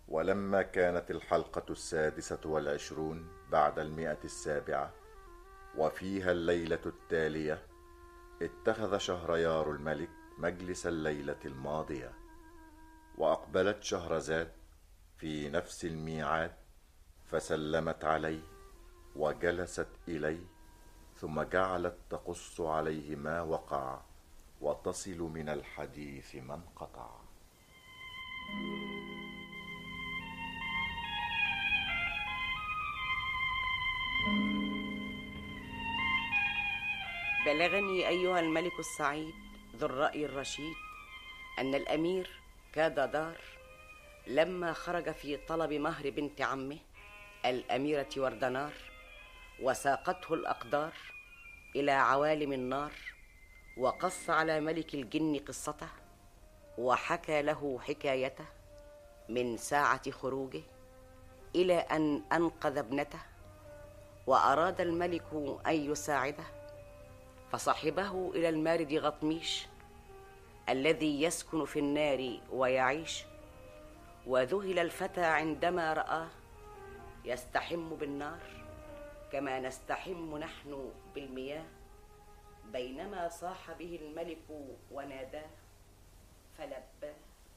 ولما كانت الحلقة السادسة والعشرون بعد المئة السابعة وفيها الليلة التالية اتخذ شهريار الملك مجلس الليلة الماضية وأقبلت شهرزاد في نفس الميعاد فسلمت عليه وجلست إليه ثم جعلت تقص عليه ما وقع وتصل من الحديث ما انقطع بلغني أيها الملك السعيد ذو الرأي الرشيد أن الأمير كاد دار لما خرج في طلب مهر بنت عمه الأميرة وردنار وساقته الأقدار إلى عوالم النار وقص على ملك الجن قصته وحكى له حكايته من ساعة خروجه إلى أن أنقذ ابنته وأراد الملك أن يساعده فصحبه إلى المارد غطميش الذي يسكن في النار ويعيش وذهل الفتى عندما رآه يستحم بالنار كما نستحم نحن بالمياه بينما صاح به الملك وناداه فلباه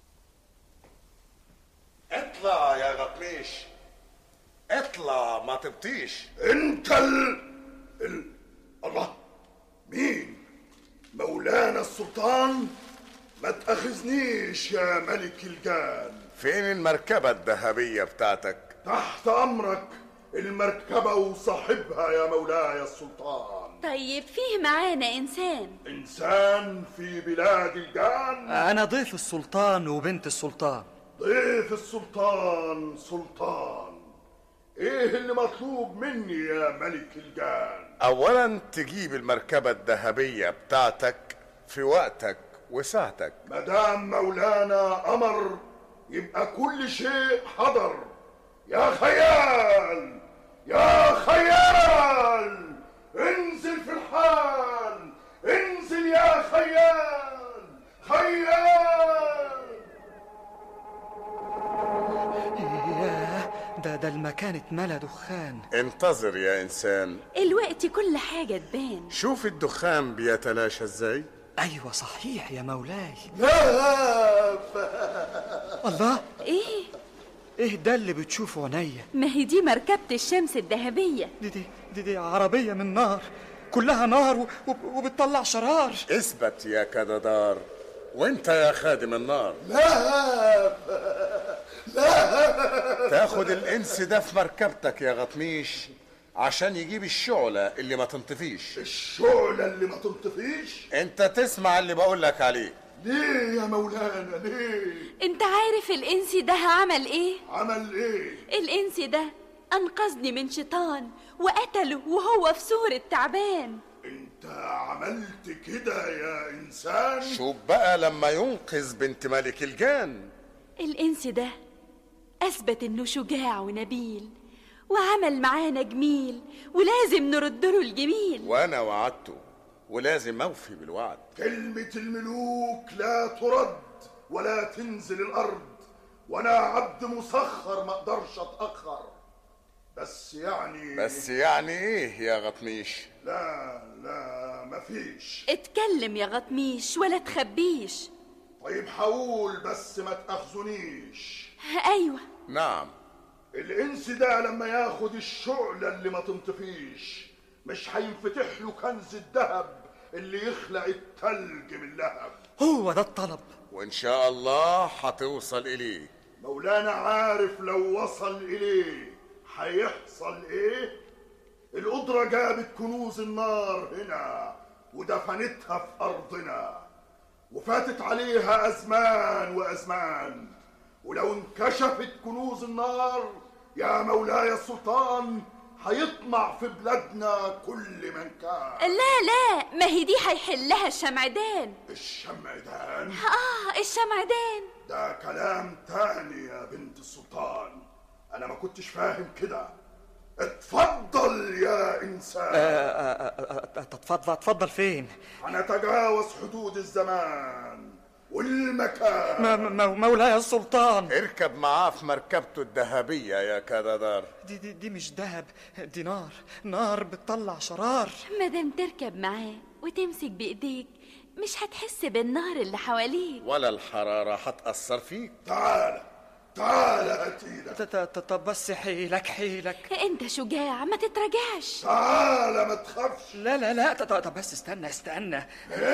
اطلع يا غطميش اطلع ما تبطيش انت ال... ال... الله مين مولانا السلطان ما تأخذنيش يا ملك الجان فين المركبة الذهبية بتاعتك تحت أمرك المركبة وصاحبها يا مولاي السلطان طيب فيه معانا إنسان إنسان في بلاد الجان أنا ضيف السلطان وبنت السلطان ضيف السلطان سلطان إيه اللي مطلوب مني يا ملك الجان اولا تجيب المركبة الذهبية بتاعتك في وقتك وساعتك مدام مولانا أمر يبقى كل شيء حضر يا خيال يا خيال انزل في الحال انزل يا خيال خيال ياه ده ده المكان اتملى دخان انتظر يا انسان الوقت كل حاجة تبان شوف الدخان بيتلاشى ازاي أيوة صحيح يا مولاي لا الله إيه إيه ده اللي بتشوفه عينيا ما هي دي مركبة الشمس الذهبية دي دي دي, دي عربية من نار كلها نار و- وب- وبتطلع شرار اثبت يا كددار وانت يا خادم النار لا تاخد الانس ده في مركبتك يا غطميش عشان يجيب الشعلة اللي ما تنطفيش الشعلة اللي ما تنطفيش انت تسمع اللي بقولك عليه ليه يا مولانا ليه انت عارف الإنس ده عمل إيه؟ عمل ايه الإنس ده أنقذني من شيطان وقتله وهو في صورة تعبان انت عملت كده يا انسان شوف بقى لما ينقذ بنت ملك الجان الإنس ده أثبت إنه شجاع ونبيل وعمل معانا جميل ولازم نرد له الجميل وانا وعدته ولازم اوفي بالوعد كلمة الملوك لا ترد ولا تنزل الأرض وأنا عبد مسخر ما أقدرش أتأخر بس يعني بس يعني ايه يا غطميش لا لا مفيش اتكلم يا غطميش ولا تخبيش طيب حقول بس ما تأخذنيش أيوة نعم الإنس ده لما ياخد الشعلة اللي ما تنطفيش مش هينفتح له كنز الذهب اللي يخلق التلج من لهب هو ده الطلب وان شاء الله هتوصل اليه مولانا عارف لو وصل إليه هيحصل إيه؟ القدرة جابت كنوز النار هنا ودفنتها في أرضنا وفاتت عليها أزمان وأزمان ولو انكشفت كنوز النار يا مولاي السلطان هيطمع في بلادنا كل من كان لا لا ما هي دي هيحلها الشمعدان الشمعدان آه الشمعدان ده كلام تاني يا بنت السلطان انا ما كنتش فاهم كده اتفضل يا انسان اتفضل اتفضل فين هنتجاوز حدود الزمان والمكان م- م- مولاي السلطان اركب معاه في مركبته الذهبية يا كددار دي, دي, دي مش دهب دي نار نار بتطلع شرار مادام تركب معاه وتمسك بايديك مش هتحس بالنار اللي حواليك ولا الحرارة هتأثر فيك تعال تعال هاتيلك ت- ت- ت- طب بس حيلك حيلك انت شجاع ما تتراجعش تعال ما تخافش لا لا لا ط- ط- طب بس استنى استنى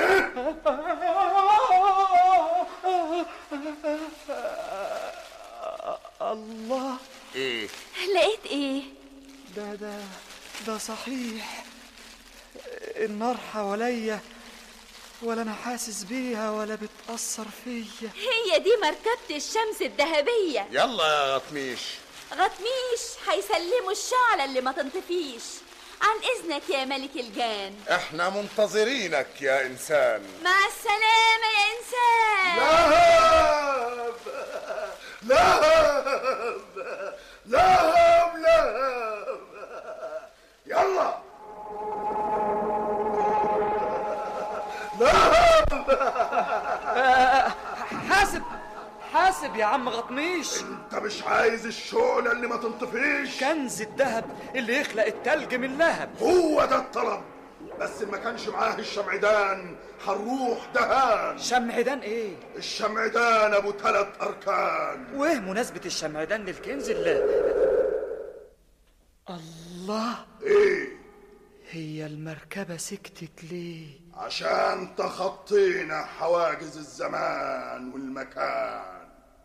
الله ايه لقيت ايه ده ده ده صحيح النار حواليا ولا انا حاسس بيها ولا بتأثر فيا هي دي مركبة الشمس الذهبية يلا يا غطميش غطميش هيسلموا الشعلة اللي ما تنطفيش عن إذنك يا ملك الجان احنا منتظرينك يا انسان مع السلامة يا إنسان لهب لهب لهب لهب يلا حاسب حاسب يا عم غطميش انت مش عايز الشعلة اللي ما تنطفيش كنز الذهب اللي يخلق التلج من لهب هو ده الطلب بس ما كانش معاه الشمعدان هنروح دهان شمعدان ايه الشمعدان ابو ثلاث اركان وايه مناسبة الشمعدان للكنز اللي الله ايه هي المركبة سكتت ليه عشان تخطينا حواجز الزمان والمكان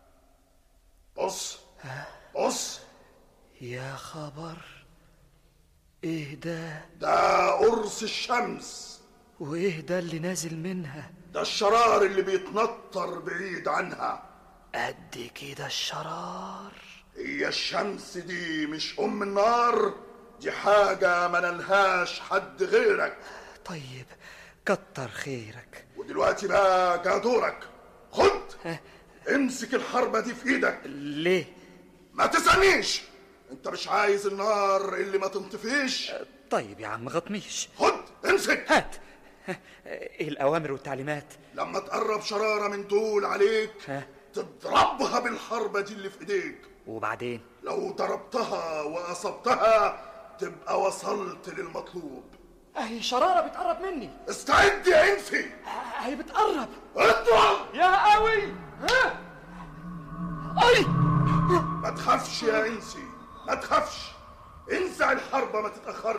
بص بص يا خبر ايه ده ده قرص الشمس وايه ده اللي نازل منها ده الشرار اللي بيتنطر بعيد عنها قد كده الشرار هي الشمس دي مش ام النار دي حاجة ما نلهاش حد غيرك طيب كتر خيرك ودلوقتي بقى جا دورك خد امسك الحربة دي في ايدك ليه ما تسألنيش انت مش عايز النار اللي ما تنطفيش طيب يا عم غطميش خد امسك هات ايه الاوامر والتعليمات لما تقرب شرارة من دول عليك ها؟ تضربها بالحربة دي اللي في ايديك وبعدين لو ضربتها وأصبتها تبقى وصلت للمطلوب اهي شرارة بتقرب مني استعد يا انسي اهي بتقرب اضرب يا قوي ها اي ما تخافش يا انسي ما تخافش انزع الحربة ما تتأخرش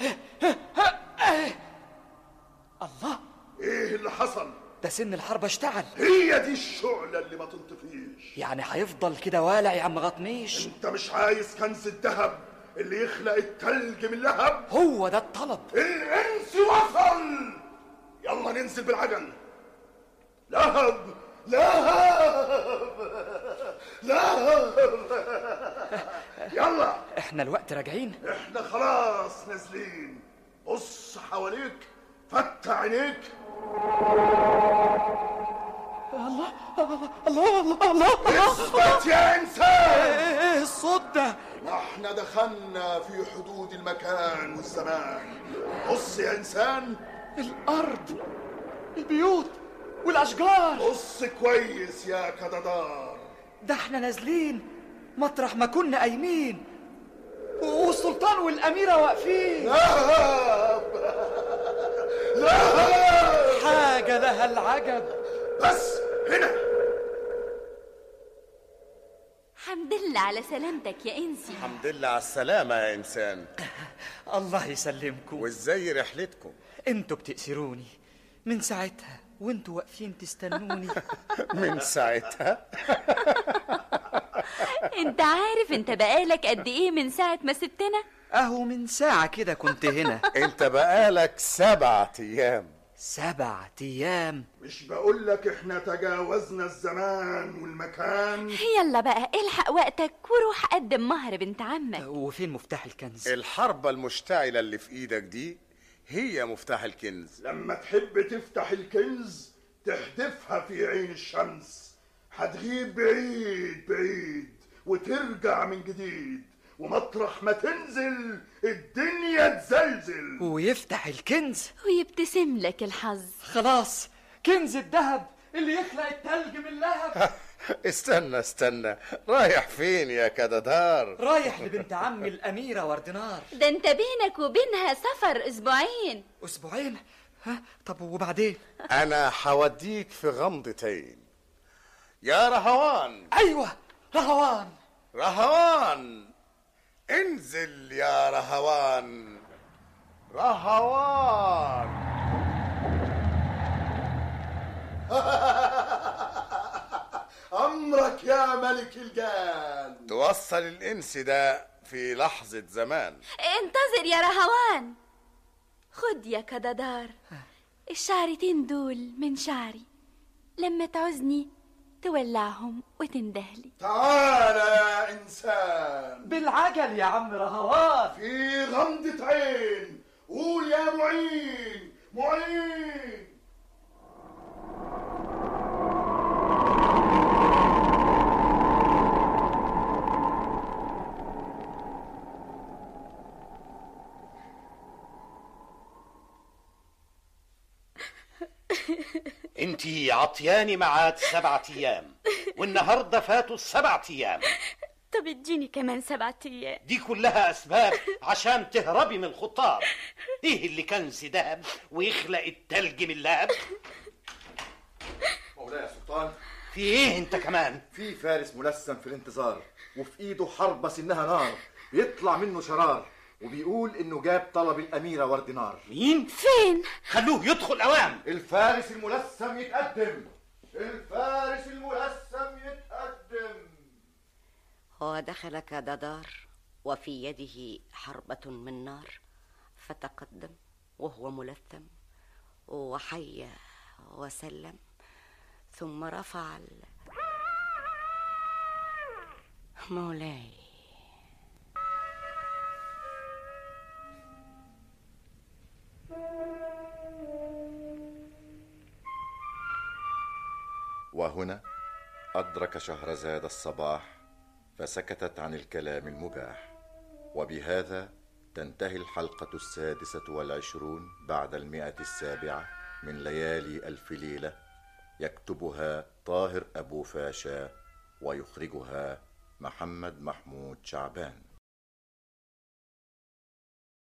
الله ايه اللي حصل ده سن الحرب اشتعل هي دي الشعلة اللي ما تنطفيش يعني هيفضل كده والع يا عم غطميش انت مش عايز كنز الذهب اللي يخلق التلج من لهب هو ده الطلب الانس وصل يلا ننزل بالعجل لهب لهب لهب يلا احنا الوقت راجعين احنا خلاص نازلين بص حواليك فتح عينيك الله الله الله الله اثبت يا انسان ايه ايه الصوت ده احنا دخلنا في حدود المكان والزمان بص يا انسان الارض البيوت والاشجار بص كويس يا كددار ده احنا نازلين مطرح ما كنا قايمين والسلطان والاميره واقفين لهب لهب حاجه لها العجب بس هنا حمد لله على سلامتك يا إنسي الحمد لله على السلامة يا إنسان الله يسلمكم وإزاي رحلتكم انتوا بتأسروني من ساعتها وانتوا واقفين تستنوني من ساعتها انت عارف انت بقالك قد ايه من ساعة ما سبتنا اهو من ساعة كده كنت هنا أنت بقالك سبعة أيام سبع ايام مش بقول لك احنا تجاوزنا الزمان والمكان يلا بقى الحق وقتك وروح قدم مهر بنت عمك وفين مفتاح الكنز الحربة المشتعلة اللي في إيدك دي هي مفتاح الكنز لما تحب تفتح الكنز تحدفها في عين الشمس هتغيب بعيد بعيد وترجع من جديد ومطرح ما تنزل الدنيا تزلزل ويفتح الكنز ويبتسم لك الحظ خلاص كنز الذهب اللي يخلق التلج من لهب استنى استنى رايح فين يا كددار رايح لبنت عمي الأميرة وردنار ده انت بينك وبينها سفر اسبوعين أسبوعين ها طب وبعدين انا حوديك في غمضتين يا رهوان أيوة رهوان رهوان انزل يا رهوان رهوان أمرك يا ملك الجان توصل الانس ده في لحظة زمان انتظر يا رهوان خد يا كددار الشعرتين دول من شعري لما تعوزني تولعهم وتندهلي تعال يا إنسان بالعجل يا عم رهوان في غمضة عين قول يا معين معين انتي عطياني ميعاد سبعة ايام والنهارده فاتوا السبع ايام طب اديني كمان سبعة ايام دي كلها اسباب عشان تهربي من الخطاب ايه اللي كان دهب ويخلق التلج من اللهب مولاي يا سلطان في ايه انت كمان في فارس ملثم في الانتظار وفي ايده حربة سنها نار بيطلع منه شرار وبيقول انه جاب طلب الاميرة وردنار مين فين خلوه يدخل اوام الفارس الملثم يتقدم الفارس الملثم يتقدم ودخل كددار وفي يده حربة من نار فتقدم وهو ملثم وحيا وسلم ثم رفع ال... مولاي وهنا أدرك شهرزاد الصباح فسكتت عن الكلام المباح وبهذا تنتهي الحلقة السادسة والعشرون بعد المئة السابعة من ليالي ألف ليلة يكتبها طاهر أبو فاشا ويخرجها محمد محمود شعبان